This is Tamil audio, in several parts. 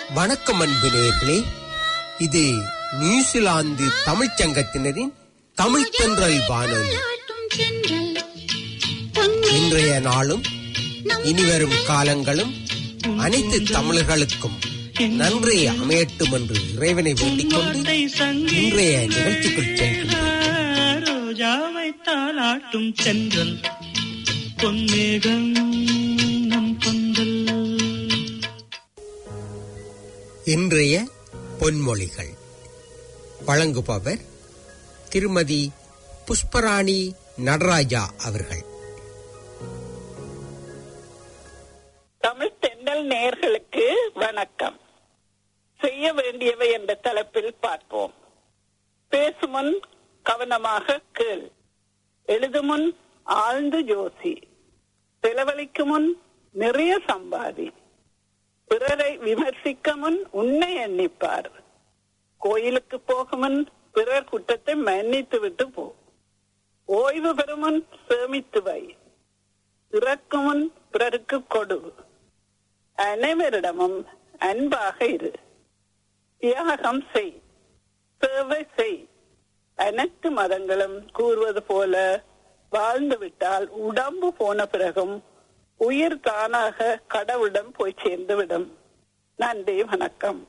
வணக்கம் அன்பு நேயர்களே இது நியூசிலாந்து தமிழ்ச் சங்கத்தினரின் தமிழ் தென்றல் வானொலி இன்றைய நாளும் இனிவரும் காலங்களும் அனைத்து தமிழர்களுக்கும் நன்றி அமையட்டும் என்று இறைவனை வேண்டிக் கொண்டு இன்றைய நிகழ்ச்சிக்குள் செல்கின்றோம் ரோஜாவை தாளாட்டும் சென்றல் பொன்னேகம் நம் கொந்தல் இன்றைய பொன்மொழிகள் வழங்குபவர் திருமதி புஷ்பராணி நடராஜா அவர்கள் தமிழ் தென்றல் நேயர்களுக்கு வணக்கம் செய்ய வேண்டியவை என்ற தலைப்பில் பார்ப்போம் பேசுமுன் கவனமாக கேள் எழுதுமுன் ஆழ்ந்து யோசி செலவழிக்கு முன் நிறைய சம்பாதி பிறரை விமர்சிக்க முன் உன்னை எண்ணிப்பார் கோயிலுக்கு போகும் முன் பிறர் குற்றத்தை மன்னித்து விட்டு போ ஓய்வு பெறும் முன் சேமித்து வை இறக்கும் முன் பிறருக்கு கொடு அனைவரிடமும் அன்பாக இரு தியாகம் செய் சேவை செய் அனைத்து மதங்களும் கூறுவது போல வாழ்ந்து விட்டால் உடம்பு போன பிறகும் உயிர் தானாக கடவுளிடம் போய் சேர்ந்துவிடும் நன்றி வணக்கம்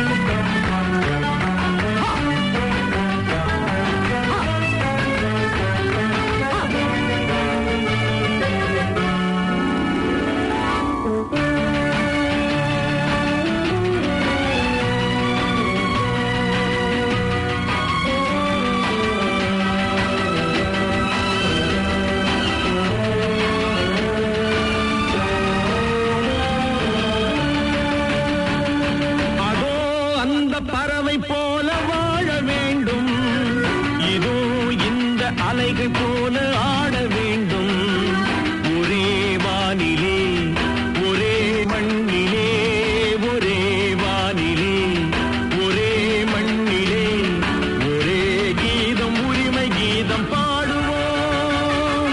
அதோ அந்த பறவை போல வாழ வேண்டும் இதோ இந்த அலைகள் போல ஆட வேண்டும் ஒரே வானிலே ஒரே மண்ணிலே ஒரே வானிலே ஒரே மண்ணிலே ஒரே கீதம் உரிமை கீதம் பாடுவோம்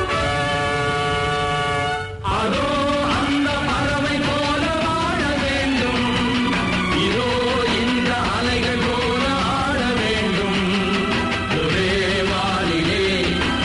அதோ அந்த பறவை போல வாழ வேண்டும் இதோ இந்த அலைகள் போல ஆட வேண்டும் ஒரே வானிலே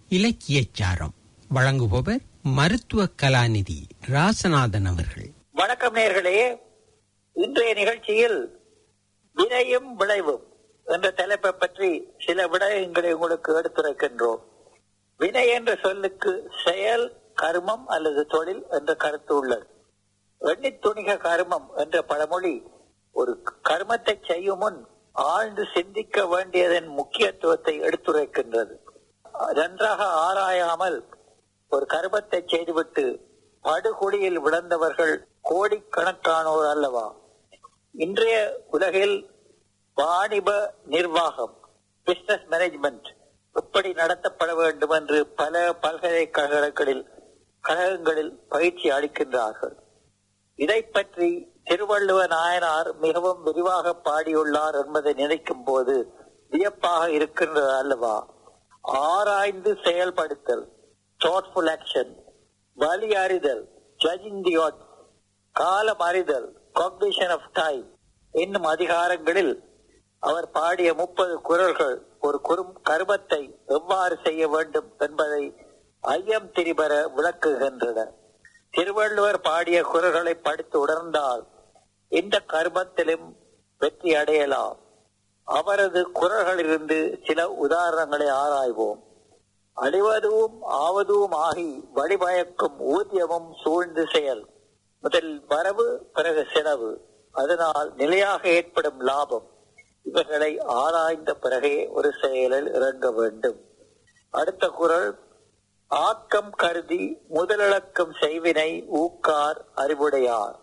இலக்கியச் சாரம் வழங்குபவர் மருத்துவ கலாநிதி ராசநாதன் அவர்கள் வணக்கம் நேர்களே இன்றைய நிகழ்ச்சியில் வினையும் விளைவும் என்ற தலைப்பை பற்றி சில விடயங்களை உங்களுக்கு எடுத்துரைக்கின்றோம் வினை என்ற சொல்லுக்கு செயல் கர்மம் அல்லது தொழில் என்ற கருத்து உள்ளது எண்ணித் துணிக கர்மம் என்ற பழமொழி ஒரு கர்மத்தை செய்யும் முன் ஆழ்ந்து சிந்திக்க வேண்டியதன் முக்கியத்துவத்தை எடுத்துரைக்கின்றது நன்றாக ஆராயாமல் ஒரு கர்மத்தை செய்துவிட்டு படுகொடியில் விழுந்தவர்கள் கோடிக்கணக்கானோர் அல்லவா இன்றைய உலகில் வாணிப நிர்வாகம் பிசினஸ் மேனேஜ்மெண்ட் எப்படி நடத்தப்பட வேண்டும் என்று பல பல்கலைக்கழகங்களில் கழகங்களில் பயிற்சி அளிக்கின்றார்கள் இதை பற்றி திருவள்ளுவ நாயனார் மிகவும் விரிவாக பாடியுள்ளார் என்பதை நினைக்கும் போது வியப்பாக இருக்கின்றது அல்லவா ஆராய்ந்து செயல்படுத்தல் thoughtful action வழி அறிதல் judging the odds காலம் அறிதல் cognition of time என்னும் அதிகாரங்களில் அவர் பாடிய முப்பது குரல்கள் ஒரு குறும் கருமத்தை எவ்வாறு செய்ய வேண்டும் என்பதை ஐயம் திரிபர விளக்குகின்றன திருவள்ளுவர் பாடிய குரல்களை படித்து உணர்ந்தால் இந்த கர்மத்திலும் வெற்றி அடையலாம் அவரது குரல்களிலிருந்து சில உதாரணங்களை ஆராய்வோம் அழிவதும் ஆவதும் ஆகி வழிபயக்கும் ஊதியமும் சூழ்ந்து செயல் முதல் வரவு பிறகு செலவு அதனால் நிலையாக ஏற்படும் லாபம் இவைகளை ஆராய்ந்த பிறகே ஒரு செயலில் இறங்க வேண்டும் அடுத்த குரல் ஆக்கம் கருதி முதலிழக்கும் செய்வினை ஊக்கார் அறிவுடையார்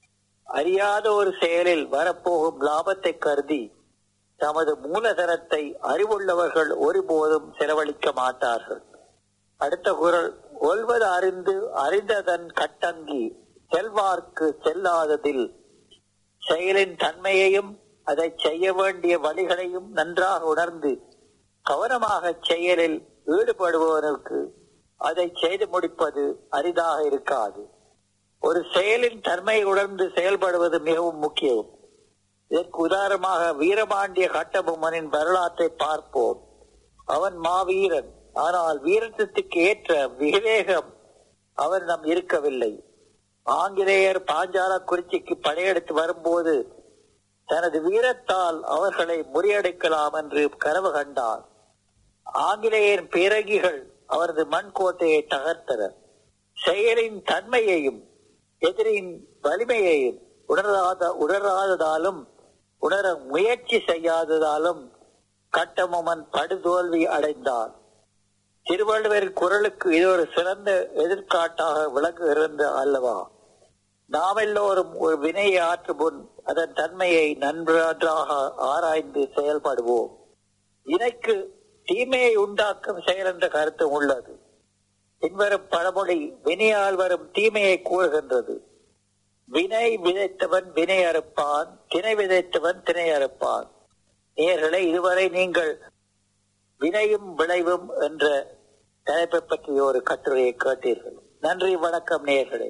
அறியாத ஒரு செயலில் வரப்போகும் லாபத்தை கருதி தமது மூலதனத்தை அறிவுள்ளவர்கள் ஒருபோதும் செலவழிக்க மாட்டார்கள் அடுத்த குரல் ஒல்வது அறிந்து அறிந்ததன் கட்டங்கி செல்வார்க்கு செல்லாததில் செயலின் தன்மையையும் அதை செய்ய வேண்டிய வழிகளையும் நன்றாக உணர்ந்து கவனமாக செயலில் ஈடுபடுபவனுக்கு அதை செய்து முடிப்பது அரிதாக இருக்காது ஒரு செயலின் தன்மையை உணர்ந்து செயல்படுவது மிகவும் முக்கியம் இதற்கு உதாரணமாக வீரபாண்டிய கட்டபொம்மனின் வரலாற்றை பார்ப்போம் அவன் மாவீரன் ஆனால் வீரத்துக்கு ஏற்ற விவேகம் அவனிடம் இருக்கவில்லை ஆங்கிலேயர் பாஞ்சால குறிச்சிக்கு படையெடுத்து வரும்போது தனது வீரத்தால் அவர்களை முறியடிக்கலாம் என்று கனவு கண்டார் ஆங்கிலேயரின் பேரகிகள் அவரது மண்கோட்டையை தகர்த்தனர் செயலின் தன்மையையும் எதிரின் வலிமையையும் உணராத உணராததாலும் உணர முயற்சி செய்யாததாலும் கட்டமொமன் படுதோல்வி அடைந்தார் திருவள்ளுவரின் குரலுக்கு இது ஒரு சிறந்த எதிர்காட்டாக விளங்குகிறது அல்லவா நாம் எல்லோரும் ஒரு வினையை ஆற்றும் முன் அதன் தன்மையை நன்றாக ஆராய்ந்து செயல்படுவோம் வினைக்கு தீமையை உண்டாக்கும் செயல் என்ற கருத்து உள்ளது பின்வரும் பழமொழி வினையால் வரும் தீமையை கூறுகின்றது வினை விதைத்தவன் வினை அறுப்பான் திணை விதைத்தவன் திணை அறுப்பான் நேர்களை இதுவரை நீங்கள் வினையும் விளைவும் என்ற தலைப்பை பற்றிய ஒரு கட்டுரையை கேட்டீர்கள் நன்றி வணக்கம் நேர்களே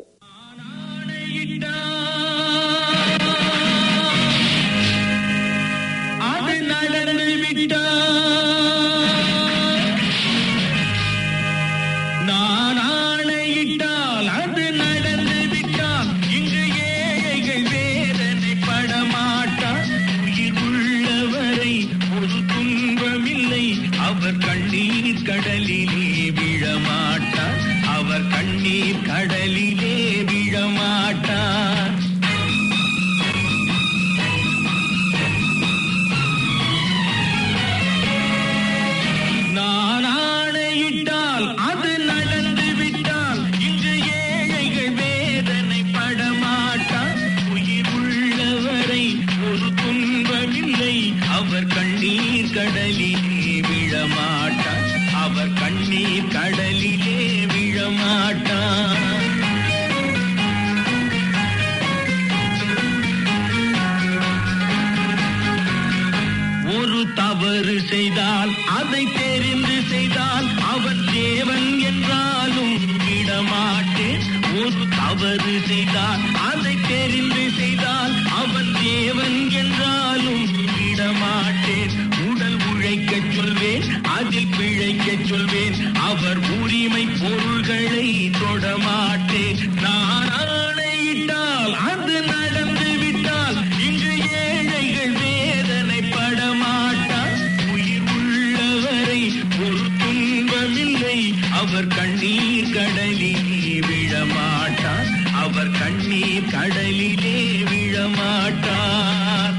அது நடந்து விட்டால் நான் ஆணையிட்டால் அது நடந்து விட்டால் இங்கு ஏழைகள் வேதனை படமாட்டார் உயிர் உள்ளவரை ஒரு துன்பமில்லை அவர் கண்ணீர் கடலிலே விழமாட்டார் அவர் கண்ணீர் கடலிலே விழமாட்டார் நான் ஆணையிட்டால் அது நடந்து விட்டால் இன்று ஏழைகள் வேதனை படமாட்டார் உயிர் உள்ளவரை ஒரு துன்பமில்லை அவர் கண்ணீர் கடலிலே விழமாட்டார் அவர் கண்ணீர் கடலிலே விழமாட்டார் ஒரு தவறு செய்தால் அதை தெரிந்து செய்தால் அவன் தேவன் என்றாலும் விடமாட்டேன் ஒரு தவறு செய்தால் அதை தெரிந்து செய்தால் அவன் தேவன் என்றாலும் விடமாட்டேன் உடல் உழைக்கச் சொல்வேன் அதில் பிழைக்கச் சொல்வேன் அவர் ஒரு துன்பமில்லை அவர் கண்ணீர் கடலிலே விழமாட்டார் அவர் கண்ணீர் கடலிலே விழமாட்டார்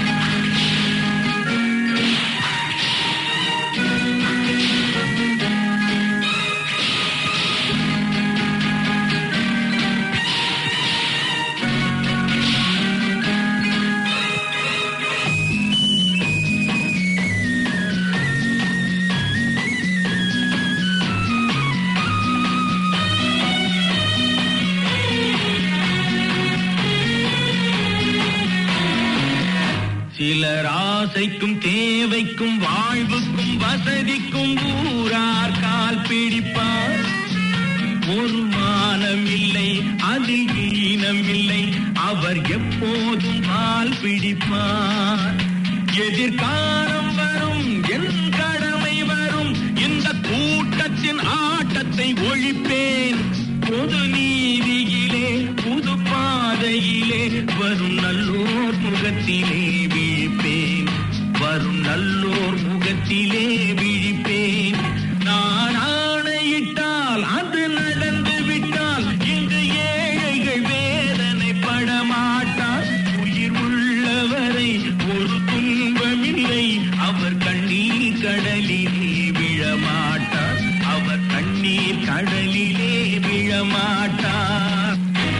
சிலர் ஆசைக்கும் தேவைக்கும் வாழ்வுக்கும் வசதிக்கும் ஊரார் கால் பிடிப்பார் ஒரு மானம் இல்லை அதில் ஈனம் இல்லை அவர் எப்போதும் கால் பிடிப்பார் எதிர்காலம் வரும் என் கடமை வரும் இந்த கூட்டத்தின் ஆட்டத்தை ஒழிப்பேன் பொது நீதியிலே புது பாதையிலே வரும் நல்லோர் முகத்திலே விழிப்பேன் வரும் நல்லோர் முகத்திலே விழிப்பேன் நான் ஆணையிட்டால் அது நடந்து விட்டால் இங்கு ஏழைகள் வேதனைப்பட மாட்டார் உயிர் உள்ளவரை ஒரு துன்பமில்லை அவர் கண்ணீர் கடலிலே விழமாட்டார் அவர் கண்ணீர் கடலிலே விழமாட்டார்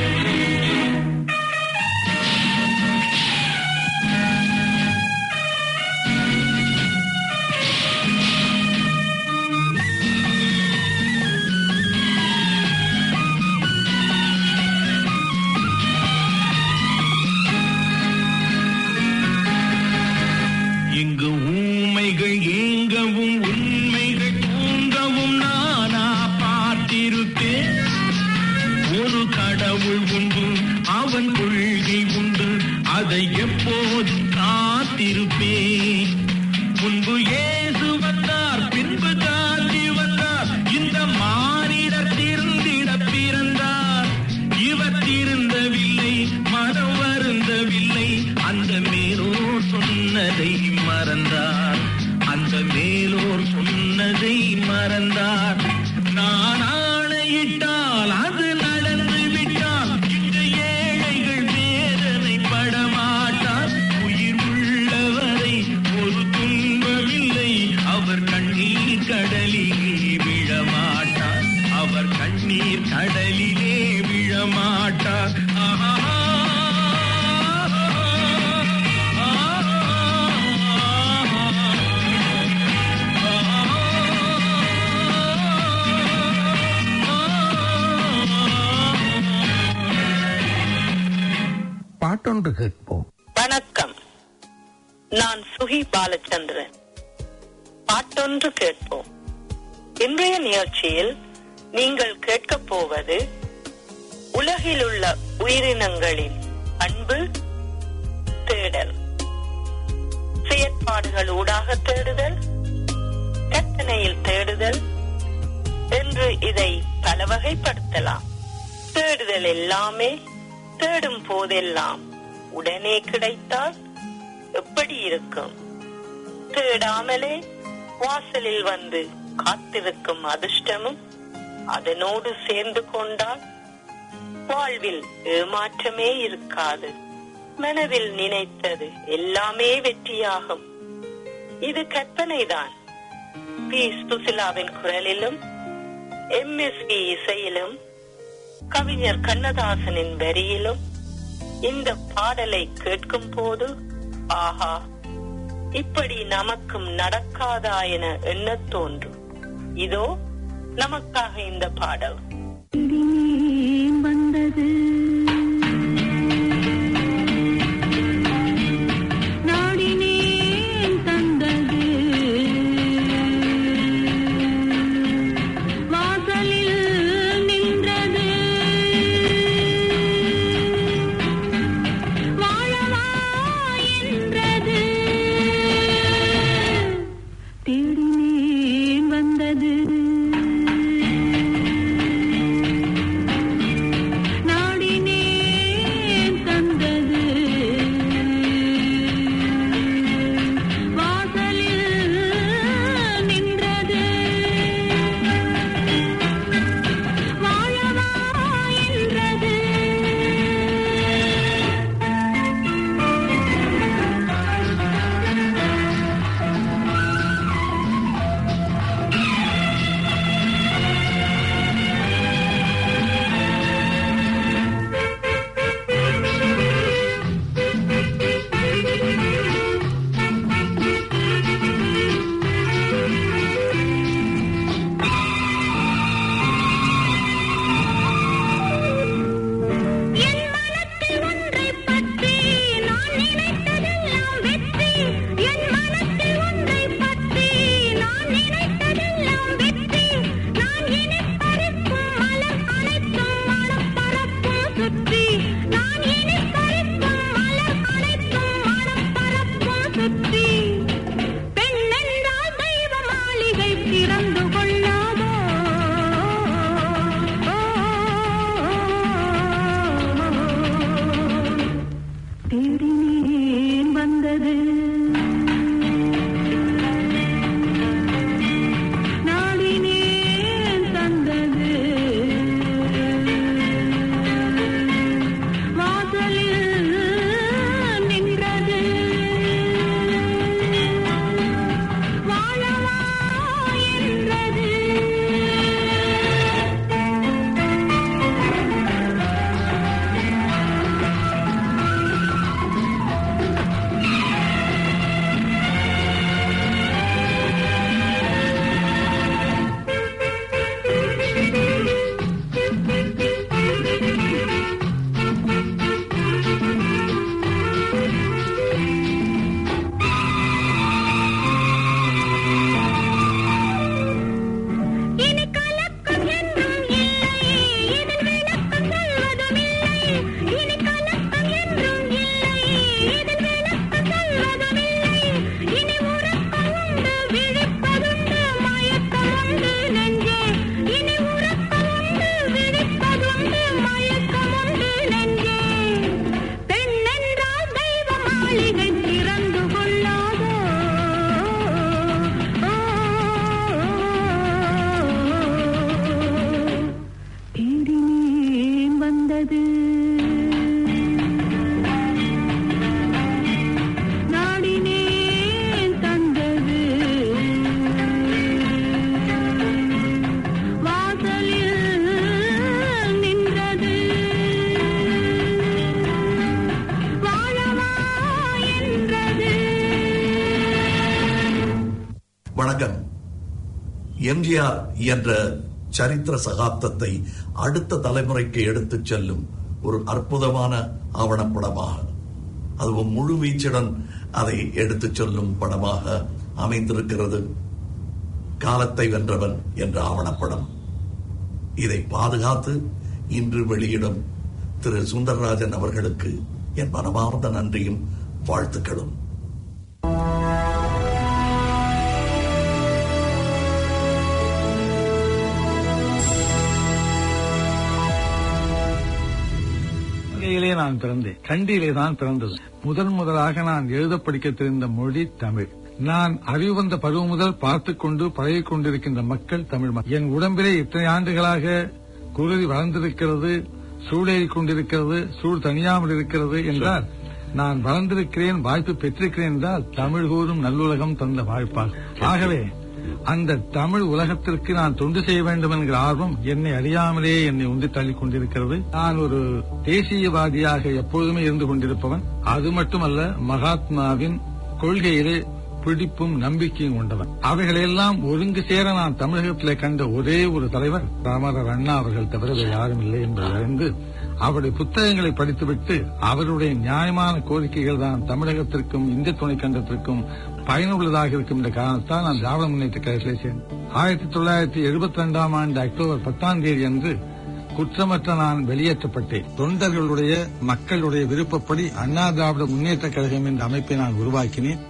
இங்கு ஊமைகள் ஏங்கவும் உண்மைகள் தூங்கவும் நானா பார்த்திருப்பேன் ஒரு கடவுள் உண்டு அவன் கொள்கை உண்டு அதை எப்போதும் காத்திருப்பேன் முன்பு இயேசு வந்தார் பின்பு காந்தி வந்தார் இந்த மானிடர் திருந்திட பிறந்தார் இவர் திருந்தவில்லை மனம் வருந்தவில்லை அந்த மேலோர் சொன்னதை மறந்தார் அந்த மேலோர் சொன்னதை மறந்தார் நான் ஆணையிட்டால் அது நடந்து விட்டால் இங்கு ஏழைகள் வேதனை படமாட்டார் உயிர் உள்ளவரை ஒரு துன்பமில்லை அவர் கண்ணீர் கடலிலே விழமாட்டார் அவர் கண்ணீர் கடலிலே விழமாட்டார் ஆஹா பாட்டொன்று கேட்போம் வணக்கம் நான் சுகி பாலச்சந்திரன் பாட்டொன்று கேட்போம் இன்றைய நிகழ்ச்சியில் நீங்கள் கேட்கப் போவது உலகில் உள்ள உயிரினங்களின் அன்பு தேடல் செயற்பாடுகள் ஊடாக தேடுதல் கற்பனையில் தேடுதல் என்று இதை பல வகைப்படுத்தலாம் தேடுதல் எல்லாமே தேடும் போதெல்லாம் உடனே கிடைத்தால் எப்படி இருக்கும் தேடாமலே வாசலில் வந்து காத்திருக்கும் அதிர்ஷ்டமும் அதனோடு சேர்ந்து கொண்டால் வாழ்வில் ஏமாற்றமே இருக்காது மனதில் நினைத்தது எல்லாமே வெற்றியாகும் இது கற்பனைதான் பி சுசிலாவின் குரலிலும் எம்எஸ்வி இசையிலும் கவிஞர் கண்ணதாசனின் வரியிலும் இந்த பாடலை கேட்கும் போது ஆஹா இப்படி நமக்கும் நடக்காதா என எண்ணத் தோன்றும் இதோ நமக்காக இந்த பாடல் வந்தது நாடினேன் தந்தது வாசலில் நின்றது வாழவா என்றது தேடினேன் வந்தது நாடினேன் எம்ஜிஆர் என்ற சரித்திர சகாப்தத்தை அடுத்த தலைமுறைக்கு எடுத்துச் செல்லும் ஒரு அற்புதமான ஆவணப்படமாக அதுவும் முழு வீச்சுடன் அதை எடுத்துச் சொல்லும் படமாக அமைந்திருக்கிறது காலத்தை வென்றவன் என்ற ஆவணப்படம் இதை பாதுகாத்து இன்று வெளியிடும் திரு சுந்தரராஜன் அவர்களுக்கு என் மனமார்ந்த நன்றியும் வாழ்த்துக்களும் இலங்கையிலே நான் பிறந்தேன் கண்டியிலே தான் பிறந்தது முதன் முதலாக நான் எழுத படிக்க தெரிந்த மொழி தமிழ் நான் அறிவு வந்த பருவம் முதல் பார்த்துக் கொண்டு பழகிக் கொண்டிருக்கின்ற மக்கள் தமிழ் மக்கள். என் உடம்பிலே இத்தனை ஆண்டுகளாக குருதி வளர்ந்திருக்கிறது சூடேறிக் கொண்டிருக்கிறது சூடு தனியாமல் இருக்கிறது என்றால் நான் வளர்ந்திருக்கிறேன் வாய்ப்பு பெற்றிருக்கிறேன் என்றால் தமிழ் கூறும் நல்லுலகம் தந்த வாய்ப்பாகும் ஆகவே அந்த தமிழ் உலகத்திற்கு நான் தொண்டு செய்ய வேண்டும் என்கிற ஆர்வம் என்னை அறியாமலே என்னை உந்தி தள்ளிக் கொண்டிருக்கிறது நான் ஒரு தேசியவாதியாக எப்போதுமே இருந்து கொண்டிருப்பவன் அது மட்டுமல்ல மகாத்மாவின் கொள்கையிலே பிடிப்பும் நம்பிக்கையும் கொண்டவன் அவைகளெல்லாம் ஒருங்கு சேர நான் தமிழகத்திலே கண்ட ஒரே ஒரு தலைவர் ராமரர் அண்ணா அவர்கள் தவிர வேறு யாரும் இல்லை என்பதை அறிந்து அவருடைய புத்தகங்களை படித்துவிட்டு அவருடைய நியாயமான கோரிக்கைகள் தான் தமிழகத்திற்கும் இந்திய துணைக்கண்டத்திற்கும் பயனுள்ளதாக இருக்கும் என்ற காரணத்தால் நான் திராவிட முன்னேற்ற கழகத்திலே சேர்ந்தேன் ஆயிரத்தி தொள்ளாயிரத்தி எழுபத்தி ரெண்டாம் ஆண்டு அக்டோபர் பத்தாம் தேதி அன்று குற்றமற்ற நான் வெளியேற்றப்பட்டேன் தொண்டர்களுடைய மக்களுடைய விருப்பப்படி அண்ணா திராவிட முன்னேற்ற கழகம் என்ற அமைப்பை நான் உருவாக்கினேன்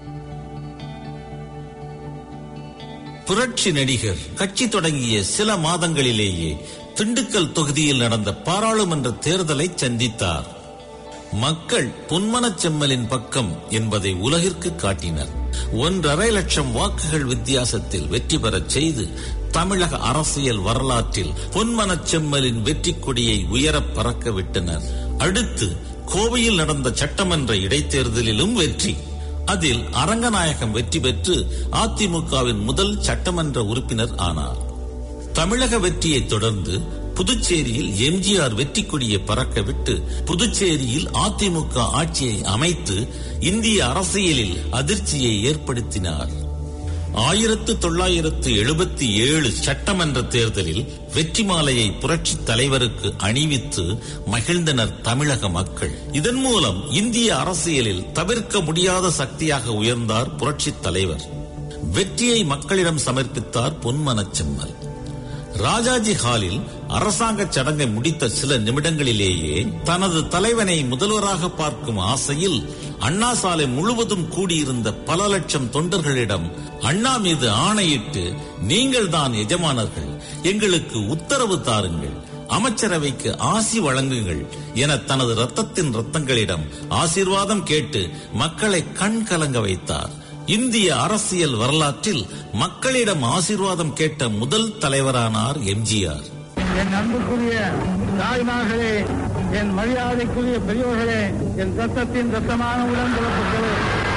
புரட்சி நடிகர் கட்சி தொடங்கிய சில மாதங்களிலேயே திண்டுக்கல் தொகுதியில் நடந்த பாராளுமன்ற தேர்தலை சந்தித்தார் மக்கள் பொன்மனச் செம்மலின் பக்கம் என்பதை உலகிற்கு காட்டினர் ஒன்றரை லட்சம் வாக்குகள் வித்தியாசத்தில் வெற்றி பெறச் செய்து தமிழக அரசியல் வரலாற்றில் பொன்மனச் செம்மலின் வெற்றி கொடியை உயரப் பறக்க விட்டனர் அடுத்து கோவையில் நடந்த சட்டமன்ற இடைத்தேர்தலிலும் வெற்றி அதில் அரங்கநாயகம் வெற்றி பெற்று அதிமுகவின் முதல் சட்டமன்ற உறுப்பினர் ஆனார் தமிழக வெற்றியை தொடர்ந்து புதுச்சேரியில் எம்ஜிஆர் வெற்றி கொடியை பறக்க விட்டு புதுச்சேரியில் அதிமுக ஆட்சியை அமைத்து இந்திய அரசியலில் அதிர்ச்சியை ஏற்படுத்தினார் ஆயிரத்து தொள்ளாயிரத்து எழுபத்தி ஏழு சட்டமன்ற தேர்தலில் வெற்றி மாலையை புரட்சி தலைவருக்கு அணிவித்து மகிழ்ந்தனர் தமிழக மக்கள் இதன் மூலம் இந்திய அரசியலில் தவிர்க்க முடியாத சக்தியாக உயர்ந்தார் புரட்சி தலைவர் வெற்றியை மக்களிடம் சமர்ப்பித்தார் பொன்மனச் செம்மல் ராஜாஜி ஹாலில் அரசாங்க சடங்கை முடித்த சில நிமிடங்களிலேயே தனது தலைவனை முதல்வராக பார்க்கும் ஆசையில் அண்ணா சாலை முழுவதும் கூடியிருந்த பல லட்சம் தொண்டர்களிடம் அண்ணா மீது ஆணையிட்டு நீங்கள் தான் எஜமானர்கள் எங்களுக்கு உத்தரவு தாருங்கள் அமைச்சரவைக்கு ஆசி வழங்குங்கள் என தனது ரத்தத்தின் ரத்தங்களிடம் ஆசீர்வாதம் கேட்டு மக்களை கண் கலங்க வைத்தார் இந்திய அரசியல் வரலாற்றில் மக்களிடம் ஆசீர்வாதம் கேட்ட முதல் தலைவரானார் எம்ஜிஆர் என் அன்புக்குரிய தாய்மார்களே என் மரியாதைக்குரிய பெரியோர்களே என் ரத்தத்தின் ரத்தமான உடன்பிறப்புகளே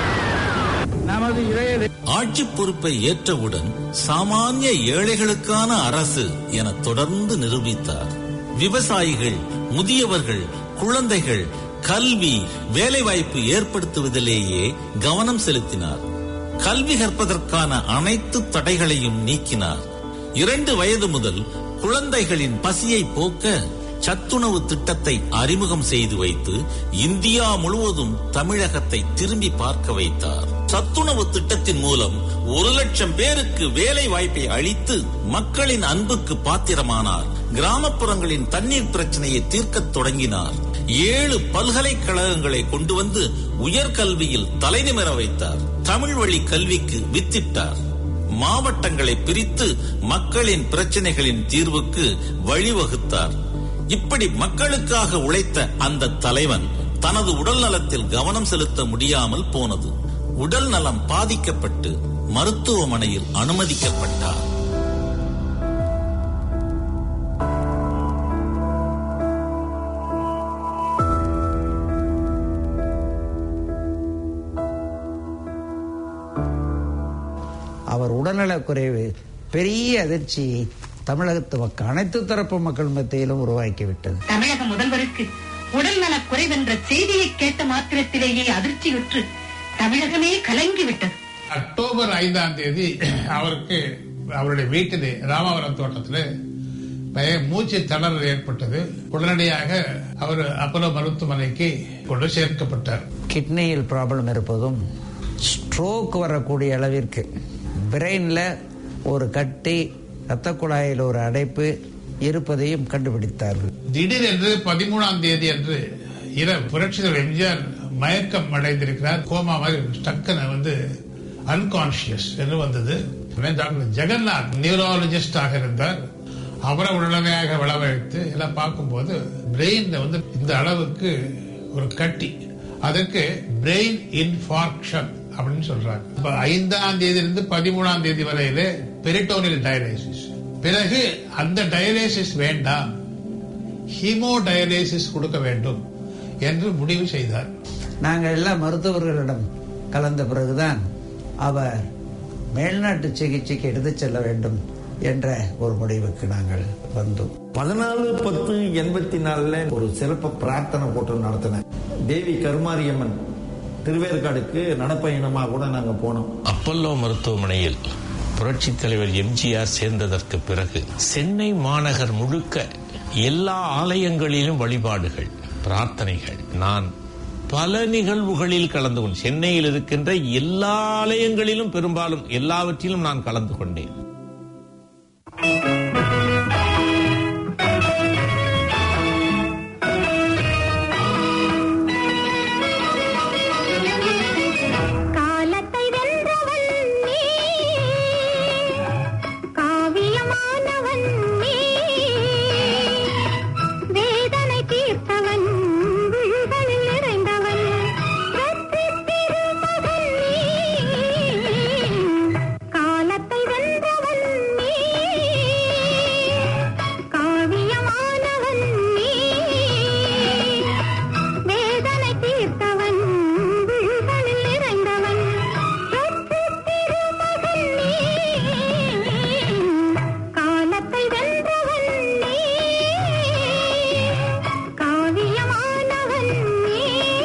நமது இளைய ஆட்சி பொறுப்பை ஏற்றவுடன் சாமானிய ஏழைகளுக்கான அரசு என தொடர்ந்து நிரூபித்தார் விவசாயிகள் முதியவர்கள் குழந்தைகள் கல்வி வேலைவாய்ப்பு ஏற்படுத்துவதிலேயே கவனம் செலுத்தினார் கல்வி கற்பதற்கான அனைத்து தடைகளையும் நீக்கினார் இரண்டு வயது முதல் குழந்தைகளின் பசியை போக்க சத்துணவு திட்டத்தை அறிமுகம் செய்து வைத்து இந்தியா முழுவதும் தமிழகத்தை திரும்பி பார்க்க வைத்தார் சத்துணவு திட்டத்தின் மூலம் ஒரு லட்சம் பேருக்கு வேலை வாய்ப்பை அளித்து மக்களின் அன்புக்கு பாத்திரமானார் கிராமப்புறங்களின் தண்ணீர் பிரச்சனையை தீர்க்கத் தொடங்கினார் ஏழு பல்கலைக்கழகங்களை கொண்டு வந்து உயர்கல்வியில் தலைநிமிர வைத்தார் தமிழ் வழி கல்விக்கு வித்திட்டார் மாவட்டங்களை பிரித்து மக்களின் பிரச்சனைகளின் தீர்வுக்கு வழிவகுத்தார் இப்படி மக்களுக்காக உழைத்த அந்த தலைவன் தனது உடல் நலத்தில் கவனம் செலுத்த முடியாமல் போனது உடல் நலம் பாதிக்கப்பட்டு மருத்துவமனையில் அனுமதிக்கப்பட்டார் அவர் உடல்நலக்குறைவு பெரிய அதிர்ச்சியை தமிழகத்து மக்கள் அனைத்து தரப்பு மக்கள் மத்தியிலும் உருவாக்கிவிட்டது தமிழக முதல்வருக்கு உடல்நலக் குறைவென்ற செய்தியை கேட்ட மாத்திரத்திலேயே அதிர்ச்சியுற்று தமிழகமே கலங்கிவிட்டது அக்டோபர் ஐந்தாம் தேதி அவருக்கு அவருடைய வீட்டிலே ராமாவரம் தோட்டத்திலே பய மூச்சு திணறல் ஏற்பட்டது உடனடியாக அவர் அப்போலோ மருத்துவமனைக்கு கொண்டு சேர்க்கப்பட்டார் கிட்னியில் ப்ராப்ளம் இருப்பதும் ஸ்ட்ரோக் வரக்கூடிய அளவிற்கு பிரெயின்ல ஒரு கட்டி இரத்த குழாயில் ஒரு அடைப்பு இருப்பதையும் கண்டுபிடித்தார்கள் திடீரென்று பதிமூணாம் தேதி அன்று இரவு புரட்சிதர் எம்ஜிஆர் மயக்கம் அடைந்திருக்கிறார் கோமா மாதிரி டக்குன்னு வந்து அன்கான்சியஸ் என்று வந்தது உடனே டாக்டர் ஜெகநாத் நியூராலஜிஸ்டாக இருந்தார் அவரை உடனடியாக விளவழைத்து எல்லாம் பார்க்கும்போது பிரெயின்ல வந்து இந்த அளவுக்கு ஒரு கட்டி அதற்கு பிரெயின் இன்ஃபார்க்ஷன் அப்படின்னு சொல்றாங்க இப்ப ஐந்தாம் தேதியிலிருந்து பதிமூணாம் தேதி வரையில பெரிட்டோனியல் டயலைசிஸ் பிறகு அந்த டயலைசிஸ் வேண்டாம் ஹீமோ டயலைசிஸ் கொடுக்க வேண்டும் என்று முடிவு செய்தார் நாங்கள் எல்லாம் மருத்துவர்களிடம் கலந்த பிறகுதான் அவர் மேல்நாட்டு சிகிச்சைக்கு எடுத்துச் செல்ல வேண்டும் என்ற ஒரு முடிவுக்கு நாங்கள் வந்தோம் பதினாலு பத்து எண்பத்தி நாலுல ஒரு சிறப்பு பிரார்த்தனை கூட்டம் நடத்தினேன் தேவி கருமாரியம்மன் திருவேற்காடுக்கு நடப்பயணமாக கூட நாங்க போனோம் அப்பல்லோ மருத்துவமனையில் புரட்சித் தலைவர் எம்ஜிஆர் சேர்ந்ததற்கு பிறகு சென்னை மாநகர் முழுக்க எல்லா ஆலயங்களிலும் வழிபாடுகள் பிரார்த்தனைகள் நான் பல நிகழ்வுகளில் கலந்து கொண்டேன் சென்னையில் இருக்கின்ற எல்லா ஆலயங்களிலும் பெரும்பாலும் எல்லாவற்றிலும் நான் கலந்து கொண்டேன் காலத்தை வென்றவன் நீ காவியமானவன் நீ வேதனை தீர்த்தவன் விழிகளில் நிறைந்தவன் வெற்றி திருமகன் நீ காலத்தை வென்றவன் நீ காவியமானவன் நீ வேதனை தீர்த்தவன் விழிகளில் நிறைந்தவன் வெற்றி திருமகன் நீ காலத்தை வென்றவன் நீ காவியமானவன் நீ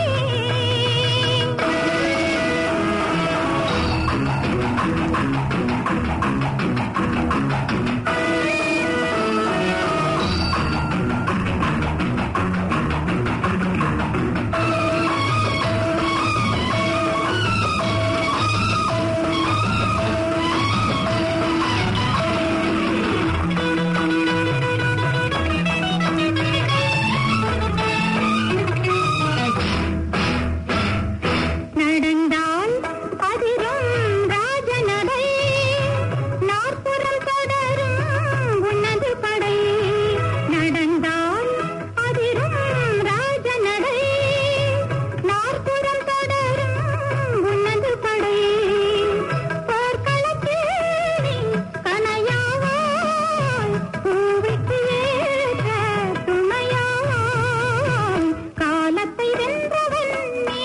நடந்தால் அதிரும் ராஜநடை நாற்புறம் தொடரும் உனது படை நடந்தால் அதிரும் ராஜநடை நாற்புறம் தொடரும் உனது படை போர்க்களத்தில் நீ கனையாவாய் பூவிற்கு ஏற்ற துணையாவாய் காலத்தை வென்றவன் நீ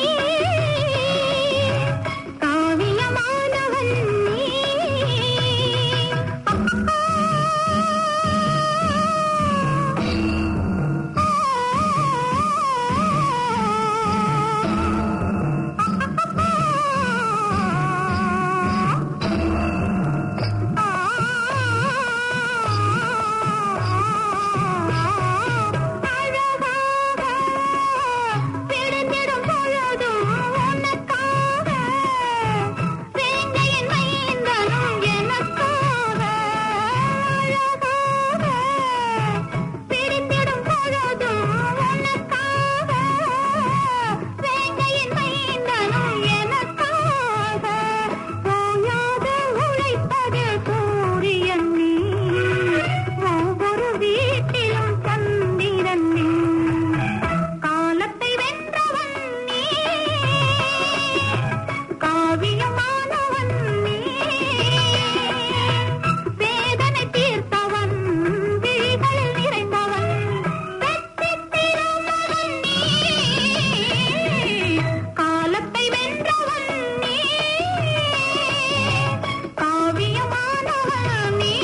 காவியமானவன் நீ பிடித்திடும் பொழுதும் உனக்காக வேங்கையின் மைந்தனும் எனக்காக அழகாக பிடித்திடும் பொழுதும் உனக்காக வேங்கையின் மைந்தனும் எனக்காக ஓயாத உழைப்பது சூரியன் நீ ஒவ்வொரு வீட்டிலும் சந்திரன் நீ காலத்தை வென்றவன் நீ காவியமானவன் நீ வேதனை தீர்த்தவன் விழிகளில் நிறைந்தவன் வெற்றி திருமகன் நீ காலத்தை வென்றவன் நீ காவியமானவன் நீ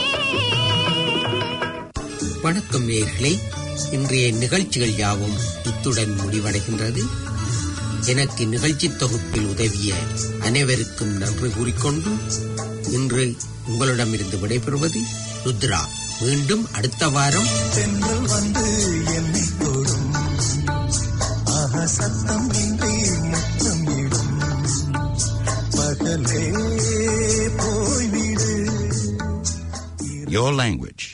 வணக்கம் நேயர்களே இன்றைய நிகழ்ச்சிகள் யாவும் இத்துடன் முடிவடைகின்றது எனக்கு நிகழ்ச்சி தொகுப்பில் உதவிய அனைவருக்கும் நன்றி கூறிக்கொண்டு இன்று உங்களிடமிருந்து விடைபெறுவது ருத்ரா மீண்டும் அடுத்த வாரம் தென்றல் வந்து என்னை தொடும் ஆஹா சத்தம் இன்றி முத்தம் இடும் பகலே போய்விடு Your language.